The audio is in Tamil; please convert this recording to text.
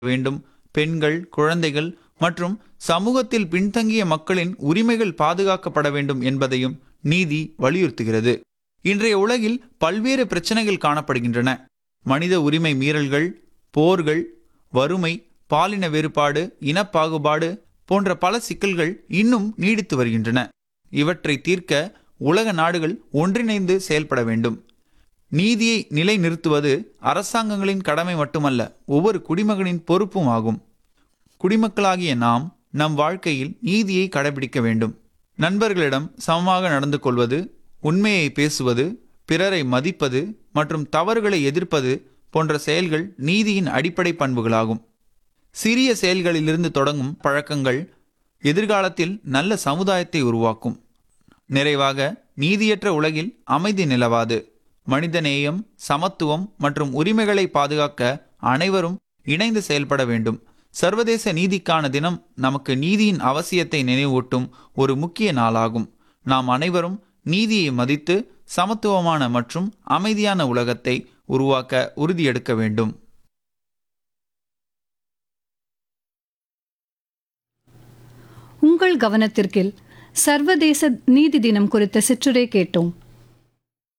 வேண்டும் பெண்கள் குழந்தைகள் மற்றும் சமூகத்தில் பின்தங்கிய மக்களின் உரிமைகள் பாதுகாக்கப்பட வேண்டும் என்பதையும் நீதி வலியுறுத்துகிறது இன்றைய உலகில் பல்வேறு பிரச்சனைகள் காணப்படுகின்றன மனித உரிமை மீறல்கள் போர்கள் வறுமை பாலின வேறுபாடு இனப்பாகுபாடு போன்ற பல சிக்கல்கள் இன்னும் நீடித்து வருகின்றன இவற்றை தீர்க்க உலக நாடுகள் ஒன்றிணைந்து செயல்பட வேண்டும் நீதியை நிலைநிறுத்துவது அரசாங்கங்களின் கடமை மட்டுமல்ல ஒவ்வொரு குடிமகனின் பொறுப்பும் ஆகும் குடிமக்களாகிய நாம் நம் வாழ்க்கையில் நீதியை கடைபிடிக்க வேண்டும் நண்பர்களிடம் சமமாக நடந்து கொள்வது உண்மையை பேசுவது பிறரை மதிப்பது மற்றும் தவறுகளை எதிர்ப்பது போன்ற செயல்கள் நீதியின் அடிப்படை பண்புகளாகும் சிறிய செயல்களிலிருந்து தொடங்கும் பழக்கங்கள் எதிர்காலத்தில் நல்ல சமுதாயத்தை உருவாக்கும் நிறைவாக நீதியற்ற உலகில் அமைதி நிலவாது மனிதநேயம் சமத்துவம் மற்றும் உரிமைகளை பாதுகாக்க அனைவரும் இணைந்து செயல்பட வேண்டும் சர்வதேச நீதிக்கான தினம் நமக்கு நீதியின் அவசியத்தை நினைவூட்டும் ஒரு முக்கிய நாளாகும் நாம் அனைவரும் நீதியை மதித்து சமத்துவமான மற்றும் அமைதியான உலகத்தை உருவாக்க உறுதியெடுக்க வேண்டும் உங்கள் கவனத்திற்கில் சர்வதேச நீதி தினம் குறித்த சிற்றுரை கேட்டோம்